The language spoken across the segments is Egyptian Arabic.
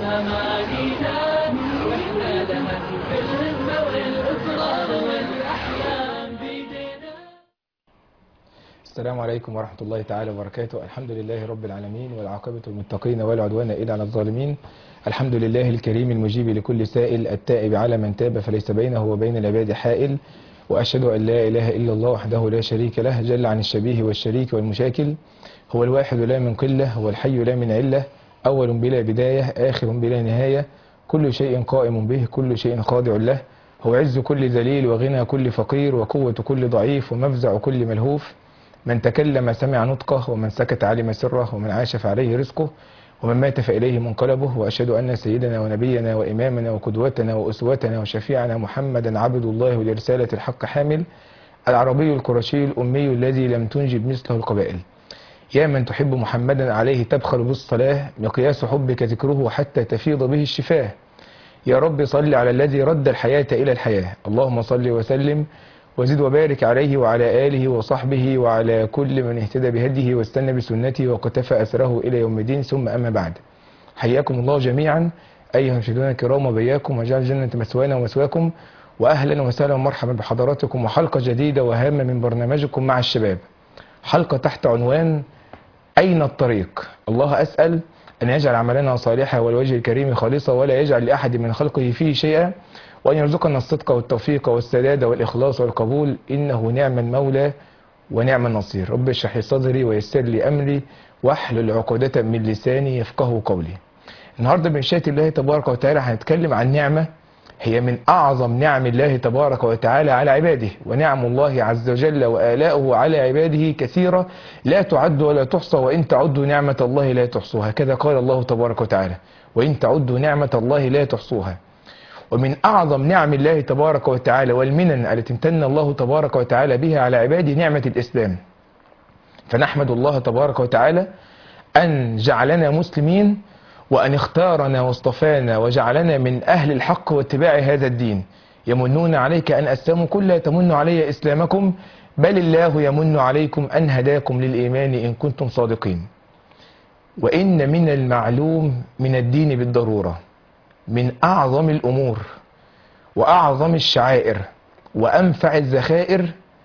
أمانينا وإحنا لها بالهمة والإصرار والأحلام بيدينا السلام عليكم ورحمة الله تعالى وبركاته الحمد لله رب العالمين والعاقبة للمتقين ولا عدوان إلا على الظالمين الحمد لله الكريم المجيب لكل سائل التائب على من تاب فليس بينه وبين العباد حائل وأشهد أن لا إله إلا الله وحده لا شريك له جل عن الشبيه والشريك والمشاكل هو الواحد لا من قلة هو الحي لا من علة أول بلا بداية آخر بلا نهاية كل شيء قائم به كل شيء خاضع له هو عز كل ذليل وغنى كل فقير وقوة كل ضعيف ومفزع كل ملهوف من تكلم سمع نطقه ومن سكت علم سره ومن عاش فعليه رزقه ومن مات فإليه منقلبه وأشهد أن سيدنا ونبينا وإمامنا وقدوتنا وأسوتنا وشفيعنا محمدا عبد الله لرسالة الحق حامل العربي القرشي الأمي الذي لم تنجب مثله القبائل يا من تحب محمدا عليه تبخل بالصلاة مقياس حبك ذكره حتى تفيض به الشفاه يا رب صل على الذي رد الحياة إلى الحياة اللهم صل وسلم وزد وبارك عليه وعلى آله وصحبه وعلى كل من اهتدى بهديه واستنى بسنته وقتفى أثره إلى يوم الدين ثم أما بعد حياكم الله جميعا أيها المشاهدون الكرام وبياكم وجعل جنة مثوانا ومثواكم وأهلا وسهلا ومرحبا بحضراتكم وحلقة جديدة وهامة من برنامجكم مع الشباب حلقة تحت عنوان أين الطريق الله أسأل أن يجعل عملنا صالحا والوجه الكريم خالصا ولا يجعل لأحد من خلقه فيه شيئا وأن يرزقنا الصدق والتوفيق والسداد والإخلاص والقبول إنه نعم المولى ونعم النصير رب اشرح لي صدري ويسر لي أمري واحلل عقدة من لساني يفقه قولي النهاردة بمشيئة الله تبارك وتعالى هنتكلم عن نعمة هي من أعظم نعم الله تبارك وتعالى على عباده ونعم الله عز وجل وآلاؤه على عباده كثيرة لا تعد ولا تحصى وإن تعدوا نعمة الله لا تحصوها كذا قال الله تبارك وتعالى وإن تعدوا نعمة الله لا تحصوها ومن أعظم نعم الله تبارك وتعالى والمنن التي امتن الله تبارك وتعالى بها على عباده نعمة الإسلام فنحمد الله تبارك وتعالى أن جعلنا مسلمين وأن اختارنا واصطفانا وجعلنا من أهل الحق واتباع هذا الدين يمنون عليك أن أسلموا كل لا تمنوا علي إسلامكم بل الله يمن عليكم أن هداكم للإيمان إن كنتم صادقين وإن من المعلوم من الدين بالضرورة من أعظم الأمور وأعظم الشعائر وأنفع الذخائر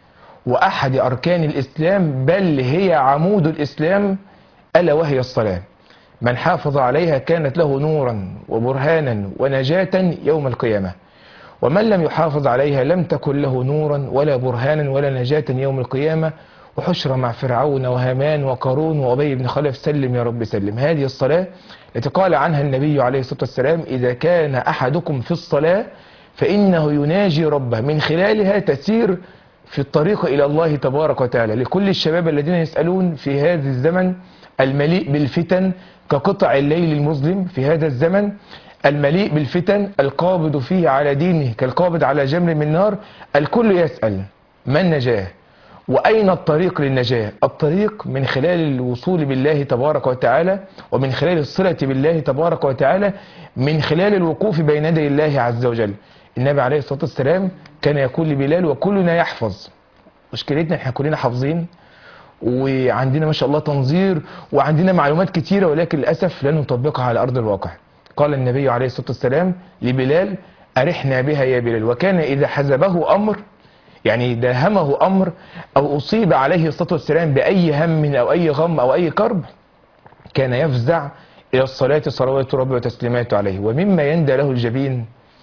وأحد أركان الإسلام بل هي عمود الإسلام ألا وهي الصلاة من حافظ عليها كانت له نورا وبرهانا ونجاة يوم القيامة ومن لم يحافظ عليها لم تكن له نورا ولا برهانا ولا نجاة يوم القيامة وحشر مع فرعون وهامان وقارون وأبي بن خلف سلم يا رب سلم هذه الصلاة التي قال عنها النبي عليه الصلاة والسلام إذا كان أحدكم في الصلاة فإنه يناجي ربه من خلالها تسير في الطريق إلى الله تبارك وتعالى لكل الشباب الذين يسألون في هذا الزمن المليء بالفتن كقطع الليل المظلم في هذا الزمن المليء بالفتن القابض فيه على دينه كالقابض على جمر من نار الكل يسأل ما النجاة وأين الطريق للنجاة الطريق من خلال الوصول بالله تبارك وتعالى ومن خلال الصلة بالله تبارك وتعالى من خلال الوقوف بين يدي الله عز وجل النبي عليه الصلاة والسلام كان يقول لبلال وكلنا يحفظ مشكلتنا احنا كلنا حافظين وعندنا ما شاء الله تنظير وعندنا معلومات كتيرة ولكن للأسف لا نطبقها على أرض الواقع قال النبي عليه الصلاة والسلام لبلال أرحنا بها يا بلال وكان إذا حزبه أمر يعني داهمه أمر أو أصيب عليه الصلاة والسلام بأي هم أو أي غم أو أي كرب كان يفزع إلى الصلاة صلوات ربي وتسليماته عليه ومما يندى له الجبين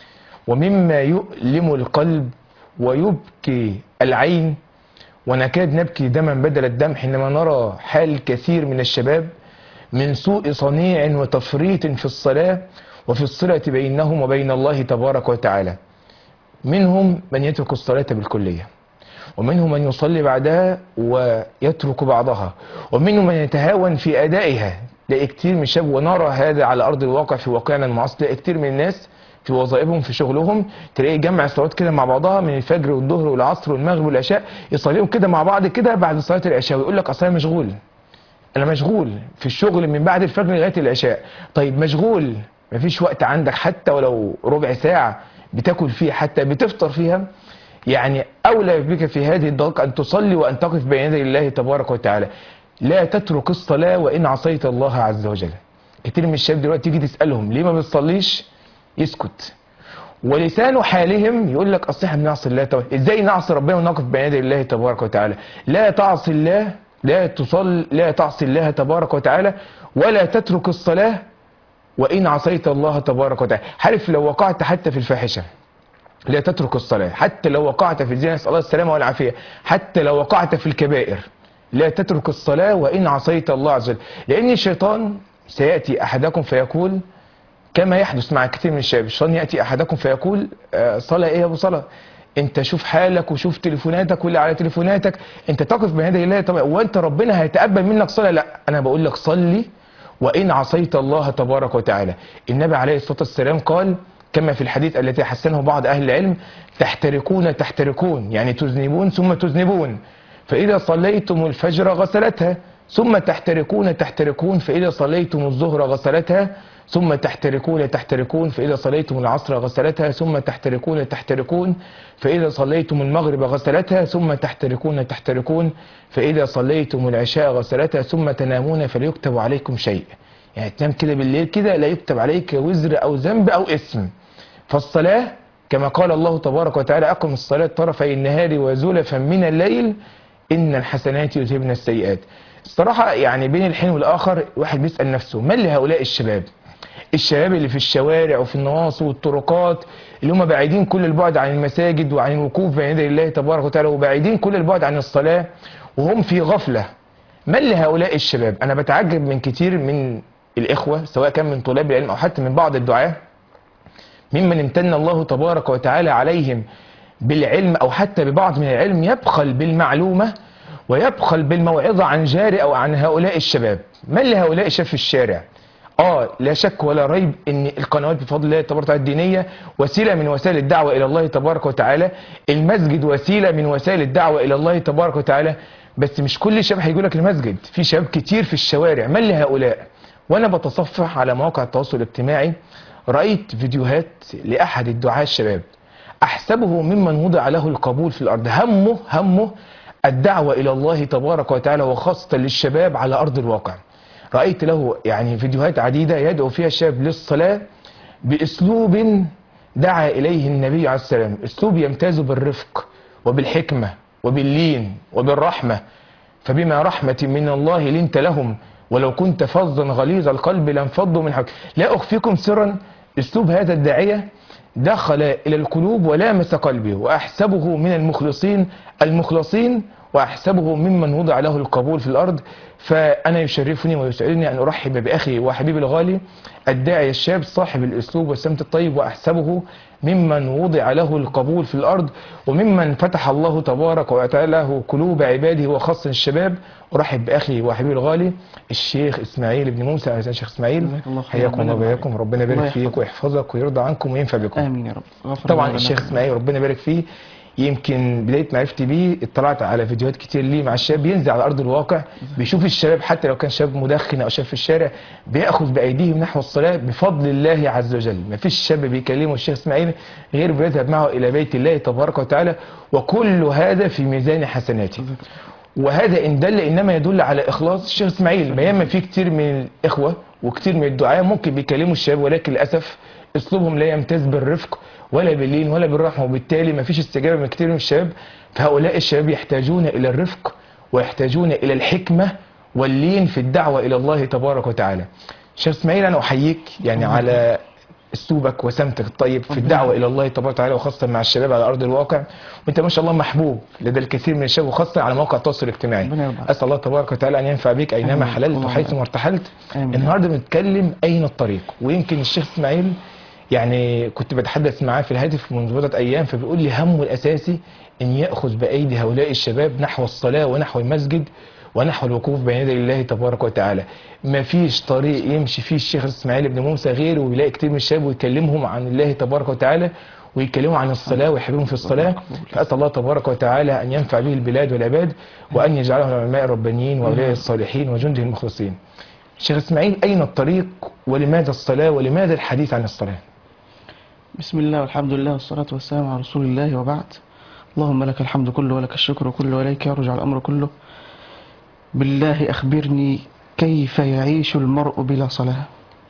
ومما يؤلم القلب ويبكي العين ونكاد نبكي دما بدل الدم حينما نرى حال كثير من الشباب من سوء صنيع وتفريط في الصلاة وفي الصلة بينهم وبين الله تبارك وتعالى منهم من يترك الصلاة بالكلية ومنهم من يصلي بعدها ويترك بعضها ومنهم من يتهاون في أدائها تلاقي كتير من الشباب ونرى هذا على أرض الواقع في واقعنا المعاصر تلاقي كتير من الناس في وظائفهم في شغلهم تلاقي جمع الصلوات كده مع بعضها من الفجر والظهر والعصر والمغرب والعشاء يصليهم كده مع بعض كده بعد صلاة العشاء ويقول لك أصل أنا مشغول أنا مشغول في الشغل من بعد الفجر لغاية العشاء طيب مشغول مفيش وقت عندك حتى ولو ربع ساعة بتاكل فيها حتى بتفطر فيها يعني أولى بك في هذه الدقيقة أن تصلي وأن تقف بين يدي الله تبارك وتعالى لا تترك الصلاة وإن عصيت الله عز وجل كتير من الشباب دلوقتي تيجي تسالهم ليه ما بتصليش يسكت ولسان حالهم يقول لك اصل احنا بنعصي الله طب ازاي نعصي ربنا ونقف بين يدي الله تبارك وتعالى لا تعصي الله لا تصل لا تعصي الله تبارك وتعالى ولا تترك الصلاه وان عصيت الله تبارك وتعالى عارف لو وقعت حتى في الفاحشه لا تترك الصلاة حتى لو وقعت في الزنا نسأل الله السلامة والعافية حتى لو وقعت في الكبائر لا تترك الصلاة وإن عصيت الله عز وجل لأن الشيطان سيأتي أحدكم فيقول كما يحدث مع كثير من الشباب الشيطان يأتي أحدكم فيقول آه، صلاة إيه يا أبو صلاة انت شوف حالك وشوف تليفوناتك واللي على تليفوناتك انت تقف بين يدي الله طبعا وانت ربنا هيتقبل منك صلاه لا انا بقول لك صلي وان عصيت الله تبارك وتعالى النبي عليه الصلاه والسلام قال كما في الحديث التي حسنه بعض اهل العلم تحترقون تحترقون يعني تذنبون ثم تذنبون فاذا صليتم الفجر غسلتها ثم تحترقون تحترقون فاذا صليتم الظهر غسلتها ثم تحترقون تحترقون فإذا صليتم العصر غسلتها ثم تحترقون تحترقون فإذا صليتم المغرب غسلتها ثم تحترقون تحترقون فإذا صليتم العشاء غسلتها ثم تنامون فلا يكتب عليكم شيء يعني تنام كده بالليل كده لا يكتب عليك وزر أو ذنب أو اسم فالصلاة كما قال الله تبارك وتعالى أقم الصلاة طرفي النهار وزلفا من الليل إن الحسنات يذهبن السيئات الصراحة يعني بين الحين والآخر واحد بيسأل نفسه من لهؤلاء الشباب الشباب اللي في الشوارع وفي النواصي والطرقات اللي هم بعيدين كل البعد عن المساجد وعن الوقوف بين يدي الله تبارك وتعالى وبعيدين كل البعد عن الصلاة وهم في غفلة من لهؤلاء الشباب أنا بتعجب من كتير من الإخوة سواء كان من طلاب العلم أو حتى من بعض الدعاة ممن امتن الله تبارك وتعالى عليهم بالعلم أو حتى ببعض من العلم يبخل بالمعلومة ويبخل بالموعظة عن جاري أو عن هؤلاء الشباب من لهؤلاء الشباب في الشارع اه لا شك ولا ريب ان القنوات بفضل الله تبارك وتعالى الدينيه وسيله من وسائل الدعوه الى الله تبارك وتعالى المسجد وسيله من وسائل الدعوه الى الله تبارك وتعالى بس مش كل شباب هيجوا لك المسجد في شباب كتير في الشوارع من لهؤلاء وانا بتصفح على مواقع التواصل الاجتماعي رايت فيديوهات لاحد الدعاة الشباب احسبه ممن وضع له القبول في الارض همه همه الدعوه الى الله تبارك وتعالى وخاصه للشباب على ارض الواقع رأيت له يعني فيديوهات عديدة يدعو فيها الشاب للصلاة بأسلوب دعا إليه النبي عليه السلام أسلوب يمتاز بالرفق وبالحكمة وباللين وبالرحمة فبما رحمة من الله لنت لهم ولو كنت فظا غليظ القلب لانفضوا من حولك لا أخفيكم سرا أسلوب هذا الداعية دخل إلى القلوب ولامس قلبي وأحسبه من المخلصين المخلصين وأحسبه ممن وضع له القبول في الأرض فأنا يشرفني ويسعدني أن أرحب بأخي وحبيبي الغالي الداعي الشاب صاحب الأسلوب والسمت الطيب وأحسبه ممن وضع له القبول في الأرض وممن فتح الله تبارك وتعالى له قلوب عباده وخاصة الشباب أرحب بأخي وحبيبي الغالي الشيخ إسماعيل بن موسى أهلا وسهلا شيخ إسماعيل جزاك الله خير. حياكم الله ربنا وبياكم يبارك. ربنا الله يبارك فيك يحفظك. ويحفظك ويرضى عنكم وينفع بكم امين يا رب غفر طبعا الله الشيخ لنا. اسماعيل ربنا يبارك فيه يمكن بدايه معرفتي بيه اطلعت على فيديوهات كتير ليه مع الشباب بينزل على ارض الواقع بيشوف الشباب حتى لو كان شاب مدخن او شاب في الشارع بياخذ بايديهم نحو الصلاه بفضل الله عز وجل ما فيش شاب بيكلمه الشيخ اسماعيل غير بيذهب معه الى بيت الله تبارك وتعالى وكل هذا في ميزان حسناته وهذا ان دل انما يدل على اخلاص الشيخ اسماعيل بينما في كتير من الاخوه وكتير من الدعاء ممكن بيكلموا الشباب ولكن للاسف اسلوبهم لا يمتاز بالرفق ولا باللين ولا بالرحمه وبالتالي ما فيش استجابه من كتير من الشباب فهؤلاء الشباب يحتاجون الى الرفق ويحتاجون الى الحكمه واللين في الدعوه الى الله تبارك وتعالى. شيخ اسماعيل انا احييك يعني على اسلوبك وسمتك الطيب في الدعوه الى الله تبارك وتعالى وخاصه مع الشباب على ارض الواقع وانت ما شاء الله محبوب لدى الكثير من الشباب وخاصه على مواقع التواصل الاجتماعي ربنا يرضى. اسال الله تبارك وتعالى ان ينفع بك اينما آمين. حللت اللهم وحيثما آمين. ارتحلت آمين. النهارده بنتكلم اين الطريق ويمكن الشيخ اسماعيل يعني كنت بتحدث معاه في الهاتف منذ بضعه ايام فبيقول لي همه الاساسي ان ياخذ بايدي هؤلاء الشباب نحو الصلاه ونحو المسجد ونحو الوقوف بين يدي الله تبارك وتعالى ما فيش طريق يمشي فيه الشيخ اسماعيل بن موسى غيره ويلاقي كتير من الشباب ويكلمهم عن الله تبارك وتعالى ويكلموا عن الصلاة ويحبهم في الصلاة فأسأل الله تبارك وتعالى أن ينفع به البلاد والعباد وأن يجعلهم العلماء الربانيين وأولياء الصالحين وجنده المخلصين شيخ اسماعيل أين الطريق ولماذا الصلاة ولماذا الحديث عن الصلاة بسم الله والحمد لله والصلاة والسلام على رسول الله وبعد اللهم لك الحمد كله ولك الشكر كله وإليك يرجع الأمر كله بالله أخبرني كيف يعيش المرء بلا صلاة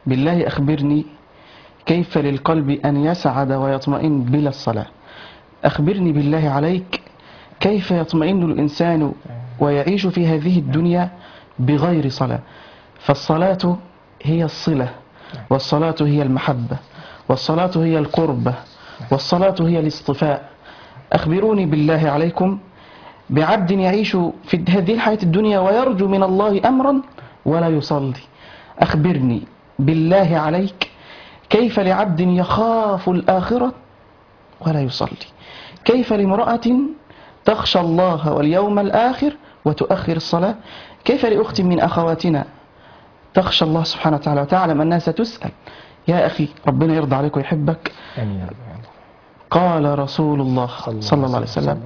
بالله أخبرني كيف للقلب أن يسعد ويطمئن بلا الصلاة أخبرني بالله عليك كيف يطمئن الإنسان ويعيش في هذه الدنيا بغير صلاة فالصلاة هي الصلة والصلاة هي المحبة والصلاة هي القربة والصلاة هي الاصطفاء أخبروني بالله عليكم بعبد يعيش في هذه الحياة الدنيا ويرجو من الله أمرا ولا يصلي أخبرني بالله عليك كيف لعبد يخاف الآخرة ولا يصلي كيف لامرأة تخشى الله واليوم الآخر وتؤخر الصلاة كيف لأخت من أخواتنا تخشى الله سبحانه وتعالى وتعلم أنها ستسأل يا أخي ربنا يرضى عليك ويحبك امين يا رب العالمين. قال رسول الله صلى الله عليه وسلم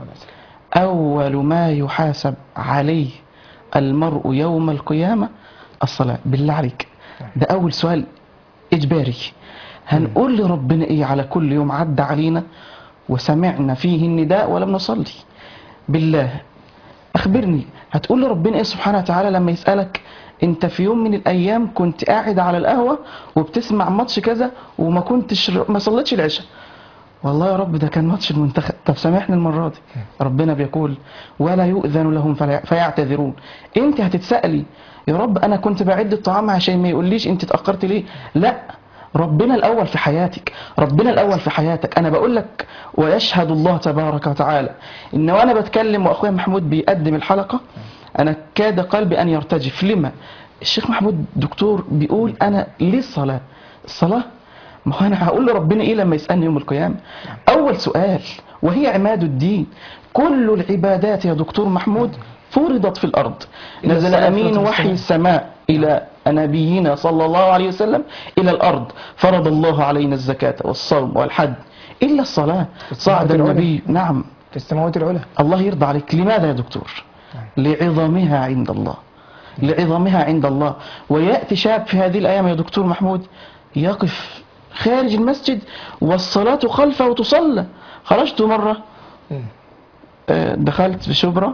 أول ما يحاسب عليه المرء يوم القيامة الصلاة بالله عليك ده أول سؤال إجباري هنقول لربنا إيه على كل يوم عدى علينا وسمعنا فيه النداء ولم نصلي بالله أخبرني هتقول لربنا إيه سبحانه وتعالى لما يسألك أنت في يوم من الأيام كنت قاعد على القهوة وبتسمع ماتش كذا وما كنتش ما صليتش العشاء والله يا رب ده كان ماتش المنتخب طب سامحني المرة دي ربنا بيقول ولا يؤذن لهم فلا- فيعتذرون انت هتتسألي يا رب انا كنت بعد الطعام عشان ما يقوليش انت اتأخرت ليه لا ربنا الاول في حياتك ربنا الاول في حياتك انا بقول لك ويشهد الله تبارك وتعالى ان وانا بتكلم واخويا محمود بيقدم الحلقة انا كاد قلبي ان يرتجف لما الشيخ محمود دكتور بيقول انا ليه الصلاة الصلاة ما هو انا هقول لربنا ايه لما يسالني يوم القيامه اول سؤال وهي عماد الدين كل العبادات يا دكتور محمود فرضت في الارض إلى نزل الصلاة امين والسلام. وحي السماء الى نبينا صلى الله عليه وسلم الى الارض فرض الله علينا الزكاه والصوم والحج الا الصلاه صعد العلى. النبي نعم في السماوات العلى الله يرضى عليك لماذا يا دكتور لعظمها عند الله لعظمها عند الله ويأتي شاب في هذه الأيام يا دكتور محمود يقف خارج المسجد والصلاة خلفه تصلى خرجت مرة مم. آه، دخلت في شبرا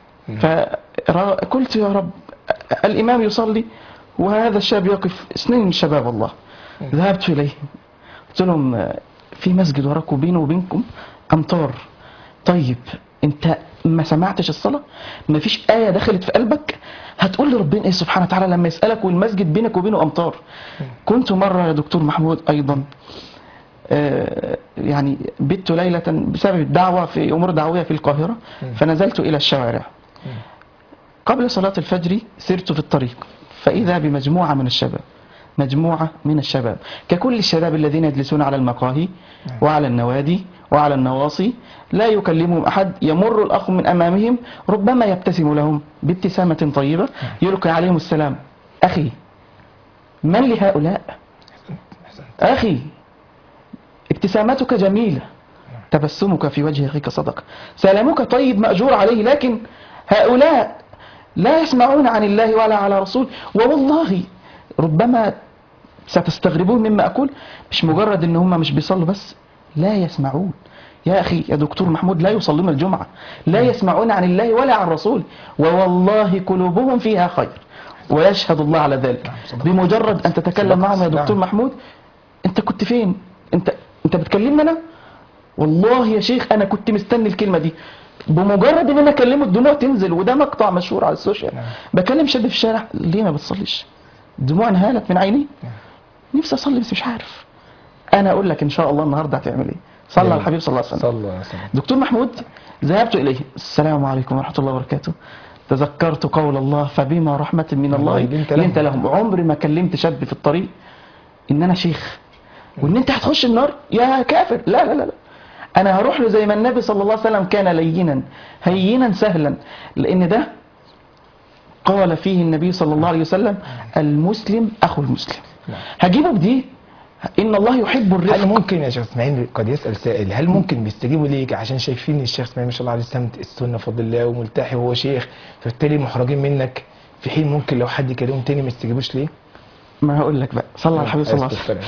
فقلت يا رب الإمام يصلي وهذا الشاب يقف اثنين من شباب الله ذهبت إليه قلت لهم آه، في مسجد وراكم بينه وبينكم أمطار طيب أنت ما سمعتش الصلاة ما فيش آية دخلت في قلبك هتقول لربنا إيه سبحانه وتعالى لما يسألك والمسجد بينك وبينه أمطار كنت مرة يا دكتور محمود أيضا آه، يعني بت ليلة بسبب الدعوة في أمور دعوية في القاهرة فنزلت إلى الشوارع قبل صلاة الفجر سرت في الطريق فإذا بمجموعة من الشباب مجموعة من الشباب ككل الشباب الذين يجلسون على المقاهي وعلى النوادي وعلى النواصي لا يكلمهم أحد يمر الأخ من أمامهم ربما يبتسم لهم بابتسامة طيبة يلقي عليهم السلام أخي من لهؤلاء أخي ابتسامتك جميلة تبسمك في وجه أخيك صدقة سلامك طيب مأجور عليه لكن هؤلاء لا يسمعون عن الله ولا على رسول ووالله ربما ستستغربون مما أقول مش مجرد ان هم مش بيصلوا بس لا يسمعون يا أخي يا دكتور محمود لا يصلون الجمعة لا يسمعون عن الله ولا عن رسول ووالله قلوبهم فيها خير ويشهد الله على ذلك بمجرد أن تتكلم معهم يا دكتور محمود أنت كنت فين أنت أنت بتكلمني أنا والله يا شيخ أنا كنت مستني الكلمة دي بمجرد ان انا اكلمه الدموع تنزل وده مقطع مشهور على السوشيال بكلم شاب في الشارع ليه ما بتصليش الدموع انهالت من عيني نفسي اصلي بس مش عارف انا اقول لك ان شاء الله النهارده هتعمل ايه صلى على الحبيب صلى الله عليه وسلم صلى الله عليه وسلم دكتور محمود ذهبت إليه السلام عليكم ورحمة الله وبركاته تذكرت قول الله فبما رحمة من الله لنت لهم. لنت لهم عمري ما كلمت شاب في الطريق إن أنا شيخ وإن أنت هتخش النار يا كافر لا لا لا لا أنا هروح له زي ما النبي صلى الله عليه وسلم كان لينا هينا سهلا لأن ده قال فيه النبي صلى الله عليه وسلم المسلم أخو المسلم هجيبه بدي إن الله يحب الرفق هل ممكن يا شيخ اسماعيل قد يسأل سائل هل ممكن بيستجيبوا ليك عشان شايفين الشيخ اسماعيل ما شاء الله عليه السلام السنة فضل الله وملتحي وهو شيخ فبالتالي محرجين منك في حين ممكن لو حد كلمهم تاني ما يستجيبوش ليه؟ ما هقول لك بقى صلى على الحبيب صلى الله عليه وسلم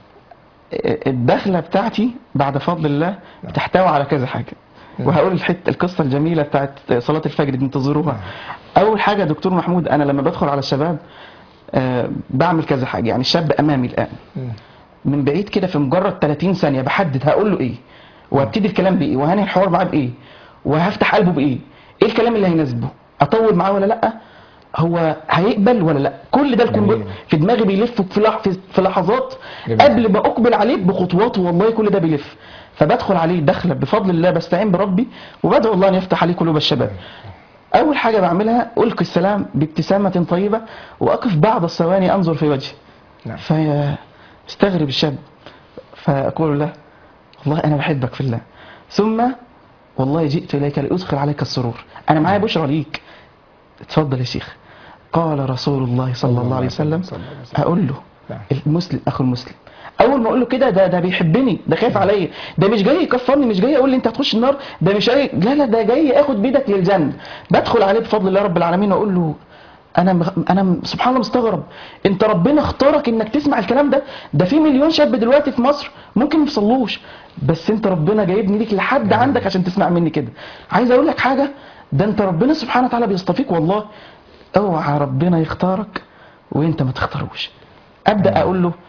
الدخلة بتاعتي بعد فضل الله بتحتوي على كذا حاجة وهقول الحته القصه الجميله بتاعت صلاه الفجر دي انتظروها اول حاجه دكتور محمود انا لما بدخل على الشباب آه بعمل كذا حاجه يعني الشاب امامي الان مم. من بعيد كده في مجرد 30 ثانيه بحدد هقول له ايه وهبتدي الكلام بايه وهنهي الحوار معاه بايه وهفتح قلبه بايه ايه الكلام اللي هيناسبه اطول معاه ولا لا هو هيقبل ولا لا كل ده الكون جميل. في دماغي بيلف في لح- في- في لحظات جميل. قبل ما اقبل عليه بخطواته والله كل ده بيلف فبدخل عليه دخله بفضل الله بستعين بربي وبدعو الله ان يفتح عليه قلوب الشباب اول حاجه بعملها القي السلام بابتسامه طيبه واقف بعض الثواني انظر في وجهه نعم. فيستغرب الشاب فاقول له والله انا بحبك في الله ثم والله جئت اليك لادخل عليك السرور انا معايا بشرى ليك اتفضل يا شيخ قال رسول الله صلى الله عليه وسلم صلى الله عليه وسلم. اقول له نعم. المسلم اخو المسلم اول ما اقول له كده ده ده بيحبني ده خايف عليا ده مش جاي يكفرني مش جاي يقول لي انت هتخش النار ده مش جاي لا لا ده جاي اخد بيدك للجنه بدخل عليه بفضل الله رب العالمين واقول له انا مغ... انا م- سبحان الله مستغرب انت ربنا اختارك انك تسمع الكلام ده ده في مليون شاب دلوقتي في مصر ممكن ما يوصلوش بس انت ربنا جايبني ليك لحد عندك عشان تسمع مني كده عايز اقول لك حاجه ده انت ربنا سبحانه وتعالى بيصطفيك والله اوعى ربنا يختارك وانت ما تختاروش ابدا اقول له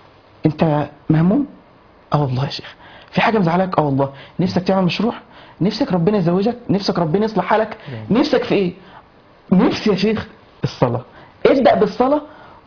انت مهموم اه والله يا شيخ في حاجه مزعلاك اه والله نفسك تعمل مشروع نفسك ربنا يزوجك نفسك ربنا يصلح حالك نفسك في ايه نفسي يا شيخ الصلاه ابدا بالصلاه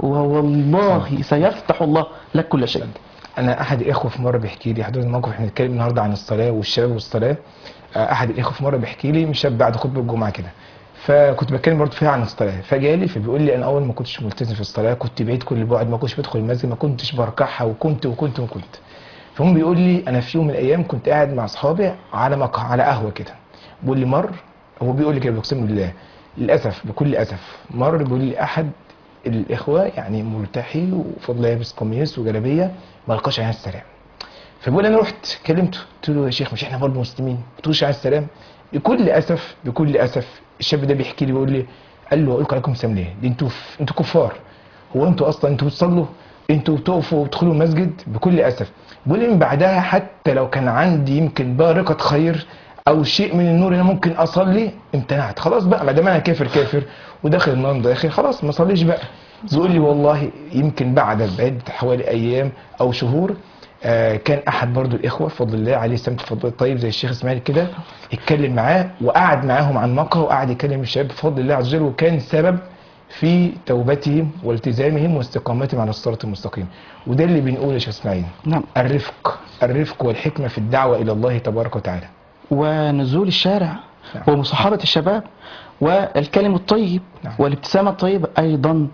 ووالله سيفتح الله لك كل شيء انا احد الاخوه في مره بيحكي لي حدود الموقف احنا بنتكلم النهارده عن الصلاه والشباب والصلاه آه، احد الاخوه في مره بيحكي لي مش شاب بعد خطبه الجمعه كده فكنت بتكلم برضه فيها عن الصلاه فجالي فبيقول لي انا اول ما كنتش ملتزم في الصلاه كنت بعيد كل بعد ما كنتش بدخل المسجد ما كنتش بركعها وكنت وكنت وكنت فهم بيقول لي انا في يوم من الايام كنت قاعد مع اصحابي على مقهى على قهوه كده بيقول لي مر هو بيقول لي كده بيقسم بالله للاسف بكل اسف مر بيقول لي احد الاخوه يعني ملتحي وفضل لابس قميص وجلابيه ما لقاش عليه السلام فبقول انا رحت كلمته قلت له يا شيخ مش احنا برضه مسلمين ما تقولش عليه السلام بكل اسف بكل اسف الشاب ده بيحكي لي بيقول لي قال له اقول لكم عليكم السلام ليه؟ دي انتوا ف- انتوا كفار هو انتوا اصلا انتوا بتصلوا انتوا بتقفوا وتدخلوا المسجد بكل اسف بيقول لي من بعدها حتى لو كان عندي يمكن بارقه خير او شيء من النور انا ممكن اصلي امتنعت خلاص بقى ما دام انا كافر كافر وداخل النار داخل خلاص ما اصليش بقى بيقول لي والله يمكن بعد بعد حوالي ايام او شهور آه كان احد برضو الاخوه بفضل الله عليه سمت فضل طيب زي الشيخ اسماعيل كده اتكلم معاه وقعد معاهم عن مقهى وقعد يكلم الشباب بفضل الله عز وجل وكان سبب في توبتهم والتزامهم واستقامتهم على الصراط المستقيم وده اللي بنقوله يا شيخ اسماعيل نعم الرفق الرفق والحكمه في الدعوه الى الله تبارك وتعالى ونزول الشارع نعم. ومصاحبة الشباب والكلم الطيب نعم. والابتسامة الطيبة أيضا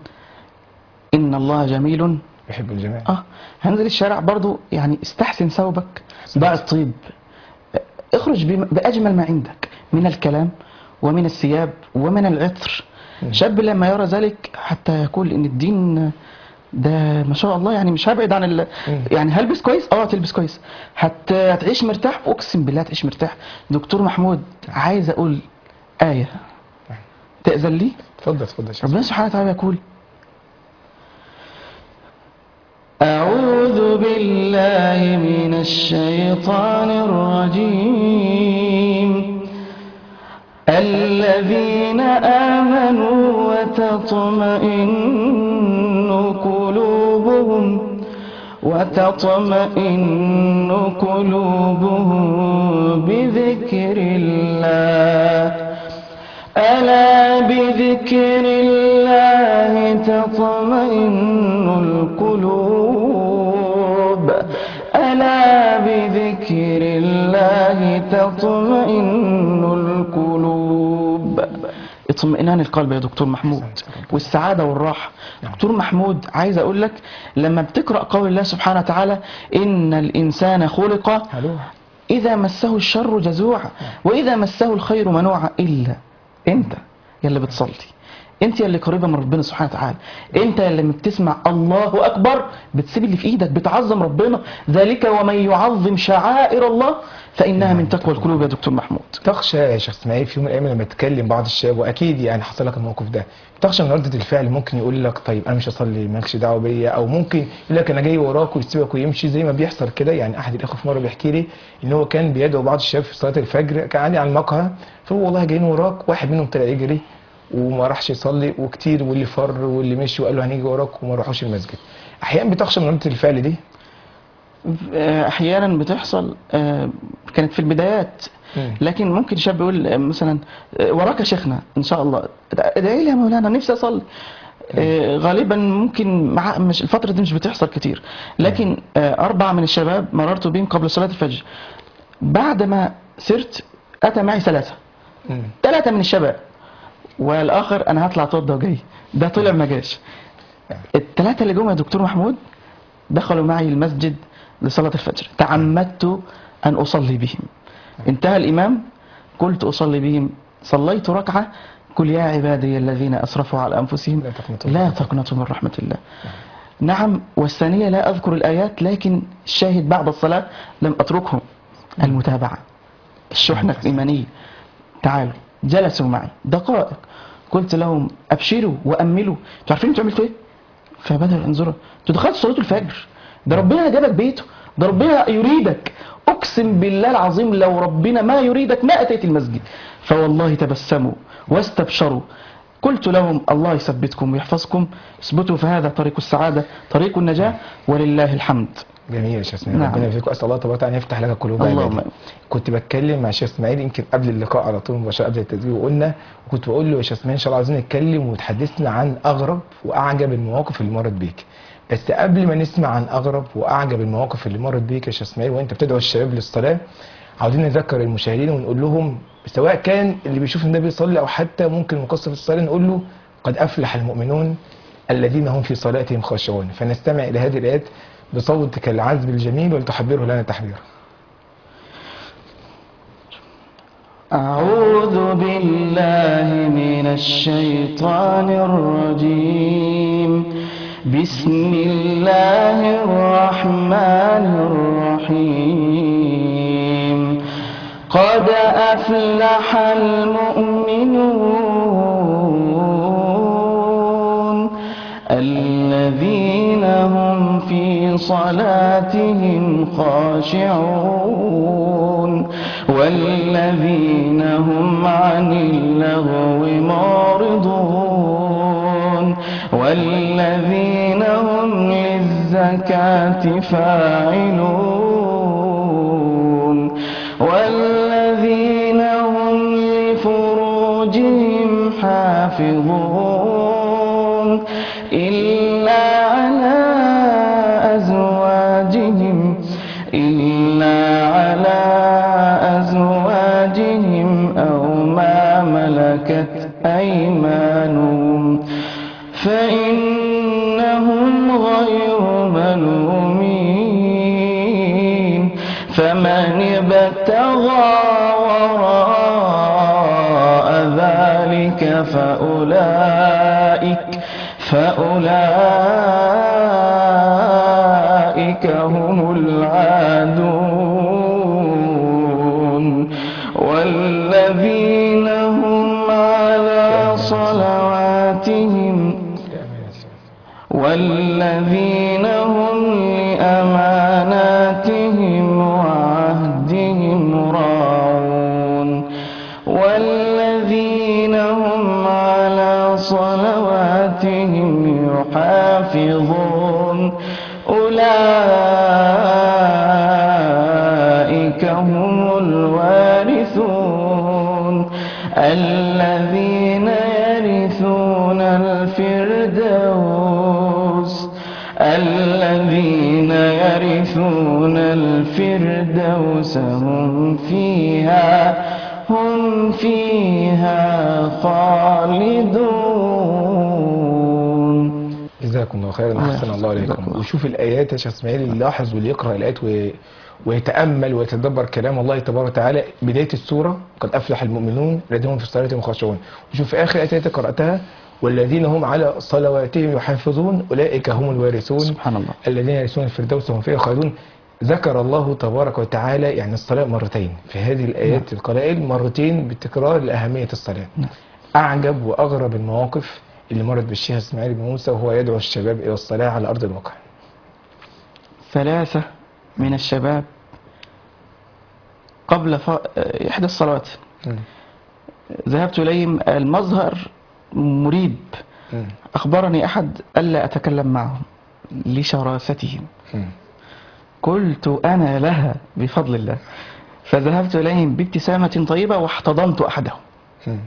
إن الله جميل بحب الجمال اه هنزل الشارع برضو يعني استحسن ثوبك ضع الطيب اخرج بم- بأجمل ما عندك من الكلام ومن الثياب ومن العطر شاب لما يرى ذلك حتى يقول ان الدين ده ما شاء الله يعني مش هبعد عن ال... مم. يعني هلبس كويس اه تلبس كويس هت... هتعيش مرتاح اقسم بالله هتعيش مرتاح دكتور محمود عايز اقول آية تأذن لي اتفضل اتفضل يا شيخ ربنا سبحانه وتعالى يقول أعوذ بالله من الشيطان الرجيم الذين آمنوا وتطمئن قلوبهم وتطمئن قلوبهم بذكر الله ألا بذكر الله تطمئن القلوب ألا بذكر الله تطمئن القلوب اطمئنان القلب يا دكتور محمود والسعادة والراحة دكتور محمود عايز أقول لك لما بتقرأ قول الله سبحانه وتعالى إن الإنسان خلق الو إذا مسه الشر جزوعا وإذا مسه الخير منوعا إلا أنت يلي بتصلي أنت يلي قريبة من ربنا سبحانه وتعالى أنت يلي لما بتسمع الله أكبر بتسيب اللي في إيدك بتعظم ربنا ذلك ومن يعظم شعائر الله فإنها من تقوى القلوب يا دكتور محمود تخشى يا شيخ اسماعيل في يوم من الايام لما تكلم بعض الشباب واكيد يعني حصل لك الموقف ده تخشى من ردة الفعل ممكن يقول لك طيب انا مش هصلي مالكش دعوه بيا او ممكن يقول لك انا جاي وراك ويسيبك ويمشي زي ما بيحصل كده يعني احد الاخوه في مره بيحكي لي ان هو كان بيدعو بعض الشباب في صلاه الفجر كان قاعد على المقهى فهو والله جايين وراك واحد منهم طلع يجري وما راحش يصلي وكتير واللي فر واللي مشي وقال له هنيجي وراك وما راحوش المسجد احيانا بتخشى من ردة الفعل دي آه، احيانا بتحصل آه، كانت في البدايات مم. لكن ممكن شاب يقول آه، مثلا آه، وراك يا شيخنا ان شاء الله ادعي لي يا مولانا نفسي اصلي آه، غالبا ممكن مع مش الفترة دي مش بتحصل كتير لكن آه، أربعة من الشباب مررت بهم قبل صلاة الفجر بعد ما سرت أتى معي ثلاثة مم. ثلاثة من الشباب والآخر أنا هطلع اتوضى وجاي ده طلع ما جاش الثلاثة اللي جم يا دكتور محمود دخلوا معي المسجد لصلاة الفجر تعمدت أن أصلي بهم انتهى الإمام قلت أصلي بهم صليت ركعة قل يا عبادي الذين أسرفوا على أنفسهم لا تقنطوا لا تقنطوا من رحمة الله نعم والثانية لا أذكر الآيات لكن الشاهد بعد الصلاة لم أتركهم المتابعة الشحنة الإيمانية تعالوا جلسوا معي دقائق قلت لهم أبشروا وأملوا انتوا عارفين انتوا عملتوا إيه؟ فبدأوا ينظروا انتوا دخلتوا صلاة الفجر ده ربنا جابك بيته ده ربنا يريدك أقسم بالله العظيم لو ربنا ما يريدك ما أتيت المسجد فوالله تبسموا واستبشروا قلت لهم الله يثبتكم ويحفظكم اثبتوا فهذا طريق السعادة طريق النجاة ولله الحمد جميل يا شيخ اسماعيل نعم. ربنا يفيك واسال الله تبارك وتعالى ان يفتح لك قلوب اللهم عباده كنت بتكلم مع الشيخ اسماعيل يمكن قبل اللقاء على طول مباشره قبل التسجيل وقلنا وكنت بقول له يا شيخ اسماعيل ان شاء الله عايزين نتكلم وتحدثنا عن اغرب واعجب المواقف اللي مرت بيك بس قبل ما نسمع عن اغرب واعجب المواقف اللي مرت بيك يا شيخ اسماعيل وانت بتدعو الشباب للصلاه عاوزين نذكر المشاهدين ونقول لهم سواء كان اللي بيشوف النبي يصلي او حتى ممكن مقصر في الصلاه نقول له قد افلح المؤمنون الذين هم في صلاتهم خاشعون فنستمع الى هذه الايات بصوتك العذب الجميل ولتحبره لنا تحبيرا أعوذ بالله من الشيطان الرجيم بسم الله الرحمن الرحيم قد أفلح المؤمنون الذين هم في صلاتهم خاشعون والذين هم عن اللغو معرضون والذين هم للزكاة فاعلون والذين هم لفروجهم حافظون إلا على أزواجهم إلا على أزواجهم أو ما ملكت أيمانهم فإنهم غير ملومين فمن ابتغى وراء ذلك فأولئك فأولئك هم العادون والذين هم على صلواتهم والذين هم لأماناتهم وعهدهم راعون والذين هم على صلواتهم يحافظون أولئك هم الوارثون الذين يرثون الفردوس الذين يرثون الفردوس هم فيها هم فيها خالدون جزاكم الله خيرا الله احسن الله يحفظك. عليكم جزاكم الله. وشوف الايات يا شيخ اسماعيل اللي يلاحظ واللي يقرا الايات و... ويتامل ويتدبر كلام الله تبارك وتعالى بدايه السوره قد افلح المؤمنون الذين هم في صلاتهم خاشعون وشوف في اخر الايات التي قراتها والذين هم على صلواتهم يحافظون اولئك هم الوارثون سبحان الله الذين يرثون الفردوس وهم فيها خالدون ذكر الله تبارك وتعالى يعني الصلاة مرتين في هذه الآيات القلائل مرتين بتكرار لأهمية الصلاة نعم. أعجب وأغرب المواقف اللي مرت بالشيخ إسماعيل بن موسى وهو يدعو الشباب إلى الصلاة على أرض الواقع ثلاثة من الشباب قبل ف... إحدى الصلوات ذهبت إليهم المظهر مريب مم. أخبرني أحد ألا أتكلم معهم لشراستهم مم. قلت أنا لها بفضل الله فذهبت إليهم بابتسامة طيبة واحتضنت أحدهم مم.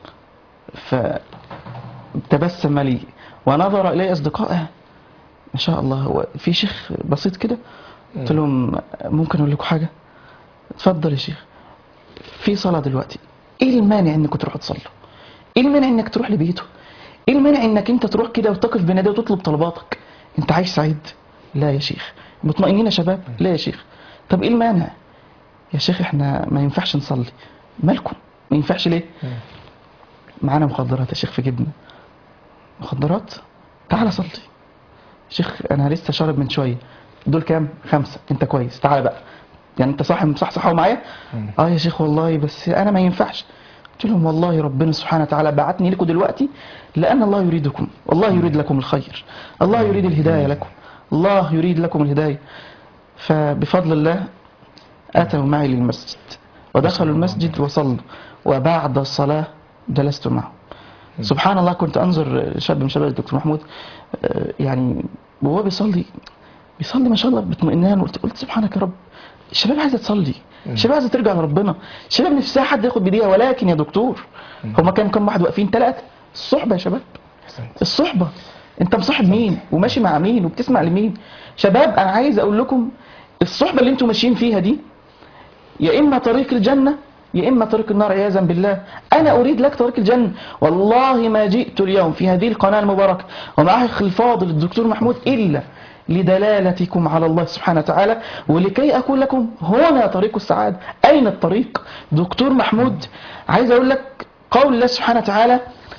فتبسم لي ونظر إلي أصدقائه ما شاء الله هو في شيخ بسيط كده قلت لهم ممكن أقول لكم حاجة اتفضل يا شيخ في صلاة دلوقتي ايه المانع انكم تروحوا تصلوا ايه المانع انك تروح لبيته ايه المانع انك انت تروح كده وتقف بين يديه وتطلب طلباتك انت عايش سعيد لا يا شيخ مطمئنين يا شباب لا يا شيخ طب ايه المانع يا شيخ احنا ما ينفعش نصلي مالكم ما ينفعش ليه معانا مخدرات يا شيخ في جبنا مخدرات تعال صلي شيخ انا لسه شارب من شويه دول كام خمسه انت كويس تعال بقى يعني انت صاحب مصحصحه معايا اه يا شيخ والله بس انا ما ينفعش قلت لهم والله ربنا سبحانه وتعالى بعتني لكم دلوقتي لان الله يريدكم والله يريد لكم الخير الله يريد الهدايه لكم الله يريد لكم الهدايه فبفضل الله اتوا معي للمسجد ودخلوا المسجد وصلوا وبعد الصلاه جلست معهم سبحان الله كنت انظر شاب من شباب الدكتور محمود آه، يعني وهو بيصلي بيصلي ما شاء الله باطمئنان قلت قلت سبحانك يا رب الشباب عايزه تصلي الشباب عايزه ترجع لربنا الشباب نفسها حد ياخد بايديها ولكن يا دكتور هما كام كام واحد واقفين ثلاثه الصحبه يا شباب أحسنت. الصحبه انت مصاحب مين وماشي مع مين وبتسمع لمين شباب انا عايز اقول لكم الصحبه اللي انتم ماشيين فيها دي يا اما طريق الجنه يا اما طريق النار عياذا بالله انا اريد لك طريق الجنه والله ما جئت اليوم في هذه القناه المباركه ومع اخي الفاضل الدكتور محمود الا لدلالتكم على الله سبحانه وتعالى ولكي اقول لكم هنا طريق السعاده اين الطريق دكتور محمود عايز اقول لك قول الله سبحانه وتعالى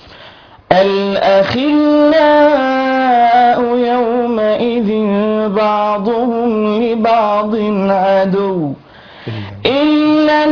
الأخلاء يومئذ بعضهم لبعض عدو إلا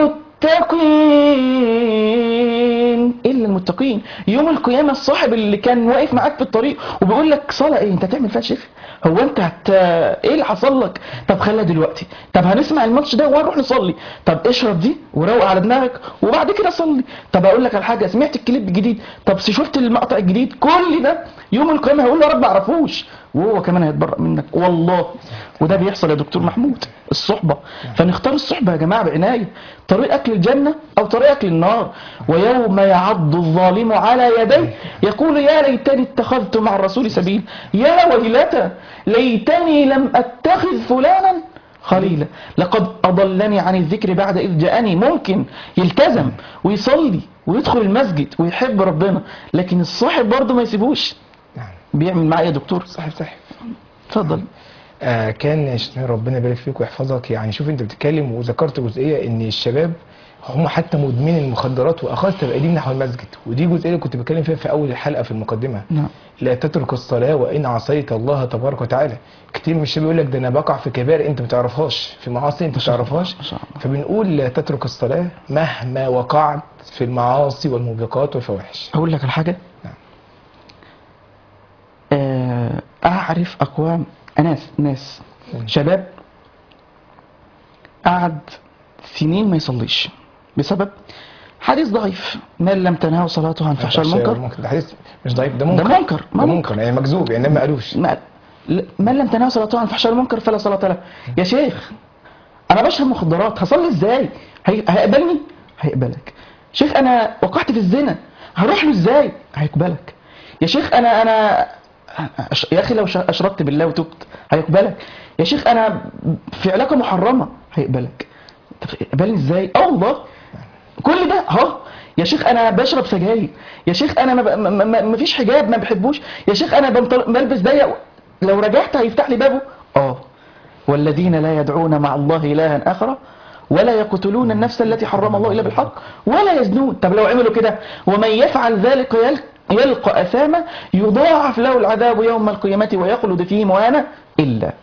المتقين إلا المتقين يوم القيامة الصاحب اللي كان واقف معاك في الطريق وبيقول لك صلاة إيه أنت هتعمل فيها شيخ هو أنت هت إيه اللي حصل لك طب خليها دلوقتي طب هنسمع الماتش ده ونروح نصلي طب اشرب دي وروق على دماغك وبعد كده صلي طب أقول لك على حاجة سمعت الكليب الجديد طب شفت المقطع الجديد كل ده يوم القيامة هيقول له يا رب ما اعرفوش وهو كمان هيتبرأ منك والله وده بيحصل يا دكتور محمود الصحبة فنختار الصحبة يا جماعة بعناية طريق أكل الجنة أو طريق أكل النار ويوم يعض الظالم على يديه يقول يا ليتني اتخذت مع الرسول سبيل يا ويلتى ليتني لم أتخذ فلانا خليلا لقد أضلني عن الذكر بعد إذ جاءني ممكن يلتزم ويصلي ويدخل المسجد ويحب ربنا لكن الصاحب برضه ما يسيبوش نعم بيعمل معايا يا دكتور صاحب صاحب اتفضل آه كان يا شيخ ربنا يبارك فيك ويحفظك يعني شوف انت بتتكلم وذكرت جزئيه ان الشباب هم حتى مدمنين المخدرات واخذت بايديهم نحو المسجد ودي جزئيه اللي كنت بتكلم فيها في اول الحلقه في المقدمه نعم لا تترك الصلاه وان عصيت الله تبارك وتعالى كتير من الشباب يقول لك ده انا بقع في كبائر انت ما تعرفهاش في معاصي انت ما تعرفهاش ما شاء الله. فبنقول لا تترك الصلاه مهما وقعت في المعاصي والموبقات والفواحش أقول لك الحاجة نعم. آه، أعرف أقوام ناس ناس شباب قعد سنين ما يصليش بسبب حديث ضعيف من لم تنهوا صلاته عن فحشاء المنكر ده حديث مش ضعيف ده منكر ده منكر، ما ده منكر. منكر يعني مكذوب يعني ما قالوش ما- ل- من لم تنهوا صلاته عن فحشاء المنكر فلا صلاة له يا شيخ أنا بشرب مخدرات هصلي إزاي هي- هيقبلني هيقبلك شيخ أنا وقعت في الزنا هروح له إزاي هيقبلك يا شيخ أنا أنا أش- يا أخي لو ش- أشركت بالله وتبت هيقبلك يا شيخ أنا في علاقة محرمة هيقبلك طب يقبلني إزاي اه والله كل ده اهو يا شيخ انا بشرب سجاير يا شيخ انا ما, ب... ما, ما, ما فيش حجاب ما بحبوش يا شيخ انا بنطل... بلبس ضيق لو رجعت هيفتح لي بابه اه والذين لا يدعون مع الله الها اخر ولا يقتلون النفس التي حرم الله الا بالحق ولا يزنون طب لو عملوا كده ومن يفعل ذلك يلقى, يلقى اثاما يضاعف له العذاب يوم القيامه ويخلد فيه مهانا الا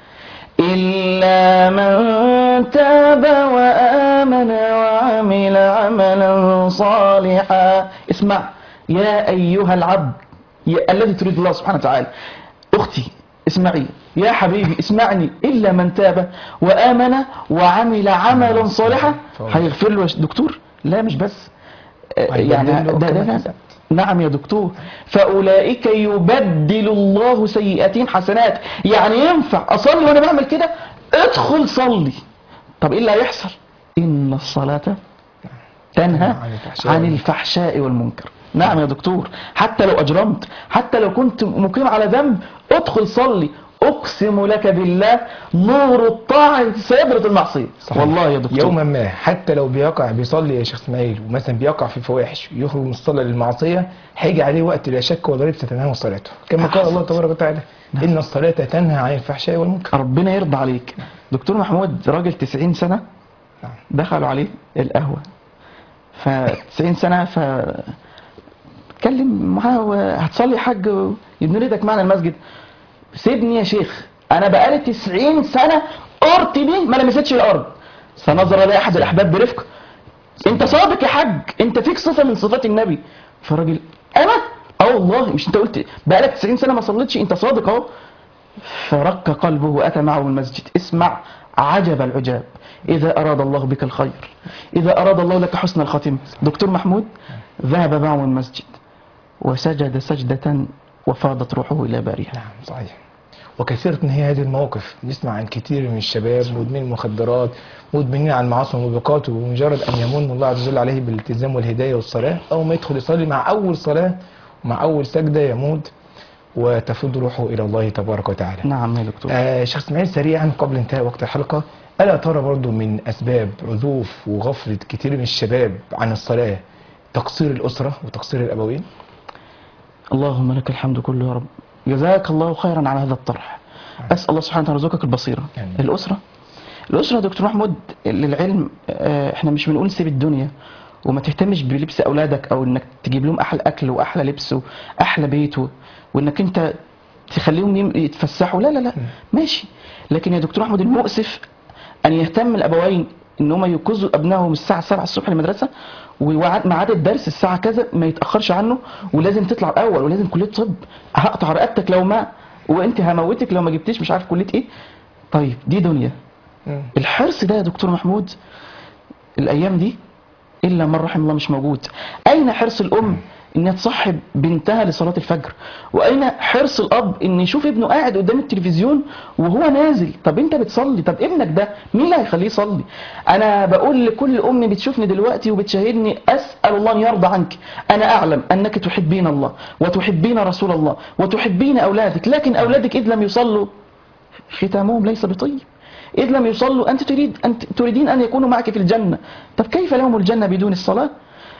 إلا من تاب وآمن وعمل عملا صالحا اسمع يا أيها العبد يا الذي تريد الله سبحانه وتعالى أختي اسمعي يا حبيبي اسمعني إلا من تاب وآمن وعمل عملا صالحا هيغفر له يا دكتور لا مش بس آه، يعني هيبدل له ده كما ده كسب. نعم يا دكتور فأولئك يبدل الله سيئاتهم حسنات يعني ينفع أصلي وأنا بعمل كده ادخل صلي طب إيه اللي هيحصل إن الصلاة تنهى عن الفحشاء عن والمنكر. الفحشاء والمنكر نعم يا دكتور حتى لو أجرمت حتى لو كنت مقيم على ذنب ادخل صلي أقسم لك بالله نور الطاعة سيبرة المعصية صحيح. والله يا دكتور يوما ما حتى لو بيقع بيصلي يا شيخ اسماعيل ومثلا بيقع في فواحش يخرج من الصلاه للمعصيه هيجي عليه وقت لا شك ولا ريب ستنهى صلاته كما قال الله تبارك وتعالى ان الصلاه تنهى عن الفحشاء والمنكر ربنا يرضى عليك دكتور محمود راجل 90 سنة نعم. دخلوا عليه القهوة ف 90 سنة ف اتكلم معاه هتصلي يا حاج يبني ايدك معنا المسجد سيبني يا شيخ انا بقالي 90 سنة قرتي دي ما لمستش الارض فنظر لي احد الاحباب برفق انت صادق يا حاج انت فيك صفة من صفات النبي فالراجل انا اه والله مش انت قلت بقالك 90 سنة ما صليتش انت صادق اهو فرق قلبه وأتى معه المسجد اسمع عجب العجاب إذا أراد الله بك الخير إذا أراد الله لك حسن الخاتمة دكتور محمود ذهب معه المسجد وسجد سجدة وفاضت روحه إلى بارها نعم صحيح وكثيرة من هي هذه المواقف نسمع عن كثير من الشباب مدمنين المخدرات مدمنين على المعاصي والموبقات ومجرد ان يمن الله عز وجل عليه بالالتزام والهدايه والصلاه اول ما يدخل يصلي مع اول صلاه ومع اول سجده يموت وتفض روحه الى الله تبارك وتعالى. نعم يا دكتور آه شيخ اسماعيل سريعا قبل انتهاء وقت الحلقه الا ترى برضو من اسباب عزوف وغفله كثير من الشباب عن الصلاه تقصير الاسره وتقصير الابوين؟ اللهم لك الحمد كله يا رب جزاك الله خيرا على هذا الطرح أسأل الله سبحانه وتعالى يرزقك البصيرة آمين. الأسرة الأسرة يا دكتور محمود للعلم آه، احنا مش بنقول سيب الدنيا وما تهتمش بلبس أولادك أو إنك تجيب لهم أحلى أكل وأحلى لبس وأحلى بيت و- وإنك أنت تخليهم يم- يتفسحوا لا لا لا ماشي لكن يا دكتور محمود المؤسف أن يهتم الأبوين إن هم يوقظوا أبنائهم الساعة 7 الصبح للمدرسة وميعاد الدرس الساعة كذا ما يتأخرش عنه ولازم تطلع الأول ولازم كلية طب هقطع رقبتك لو ما وأنت هموتك لو ما جبتيش مش عارف كلية إيه طيب دي دنيا مم. الحرص ده يا دكتور محمود الأيام دي إلا من رحم الله مش موجود أين حرص الأم إنها تصحب بنتها لصلاة الفجر وأين حرص الأب إن يشوف ابنه قاعد قدام التلفزيون وهو نازل طب أنت بتصلي طب ابنك ده مين اللي هيخليه يصلي أنا بقول لكل أم بتشوفني دلوقتي وبتشاهدني أسأل الله أن يرضى عنك أنا أعلم أنك تحبين الله وتحبين رسول الله وتحبين أولادك لكن أولادك إذ لم يصلوا ختامهم ليس بطيب إذ لم يصلوا أنت تريد أنت تريدين أن يكونوا معك في الجنة طب كيف لهم الجنة بدون الصلاة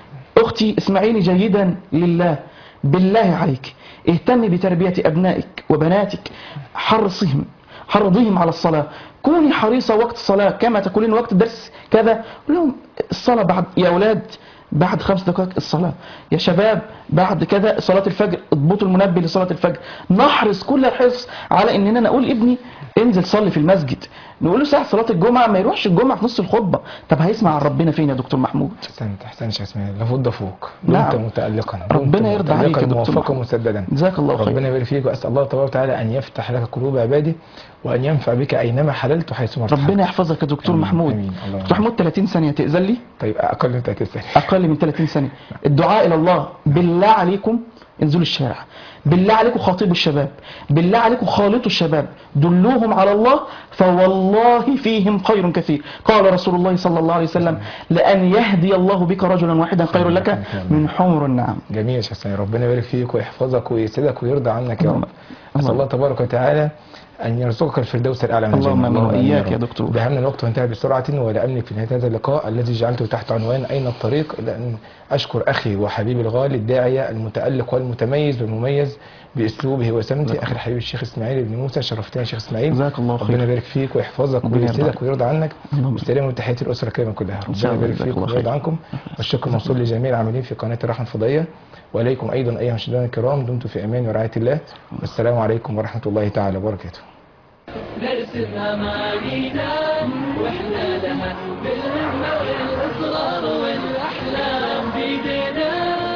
أختي اسمعيني جيدا لله بالله عليك اهتمي بتربية أبنائك وبناتك حرصهم حرضهم على الصلاة كوني حريصة وقت الصلاة كما تقولين وقت الدرس كذا قول لهم الصلاة بعد يا أولاد بعد خمس دقائق الصلاة يا شباب بعد كذا صلاة الفجر اضبطوا المنبه لصلاة الفجر نحرص كل الحرص على اننا نقول ابني انزل صلي في المسجد نقول له ساعة صلاة الجمعة ما يروحش الجمعة في نص الخطبة طب هيسمع عن ربنا فين يا دكتور محمود احسنت احسنت يا اسماعيل لابد فوق نعم. دمت متالقا دمت ربنا يرضى عليك يا متألقاً دكتور موفقا محمود. مسددا جزاك الله خير ربنا يبارك فيك واسال الله تبارك وتعالى ان يفتح لك قلوب عباده وان ينفع بك اينما حللت وحيثما ارتحلت. ربنا يحفظك يا دكتور آمين، محمود آمين. اللهم دكتور محمود 30 ثانية تأذن لي طيب اقل من 30 ثانيه أقل من 30 ثانية الدعاء إلى الله بالله عليكم انزلوا الشارع بالله عليكم خاطبوا الشباب بالله عليكم خالطوا الشباب دلوهم على الله فوالله فيهم خير كثير قال رسول الله صلى الله عليه وسلم لأن يهدي الله بك رجلا واحدا خير لك من حمر النعم جميل يا شيخ سامي ربنا يبارك فيك ويحفظك ويسعدك ويرضى عنك يا رب اللهم- اسال الله تبارك وتعالى ان يرزقك الفردوس الاعلى من اللهم الجنه آمين وإياك رب. يا دكتور. دهمنا الوقت وانتهى بسرعه ولا املك في نهايه هذا اللقاء الذي جعلته تحت عنوان اين الطريق الا ان اشكر اخي وحبيبي الغالي الداعيه المتالق والمتميز والمميز باسلوبه وسمته اخي الحبيب الشيخ اسماعيل بن موسى شرفتنا يا شيخ اسماعيل جزاك الله ربنا خير يبارك فيك ويحفظك ربنا يرضى ويسعدك عليك. ويرضى عنك اللهم والسلام وتحياتي الاسره الكريمه كلها إن شاء ربنا الله، يبارك جزاك فيكم الله ويرضى خير. عنكم والشكر موصول لجميع العاملين في قناه الرحمه الفضائيه واليكم ايضا ايها المشاهدين الكرام دمتم في امان ورعايه الله والسلام عليكم ورحمه الله تعالى وبركاته نرسم أمانينا وإحنا لها بالهمة والإصرار والأحلام بيدنا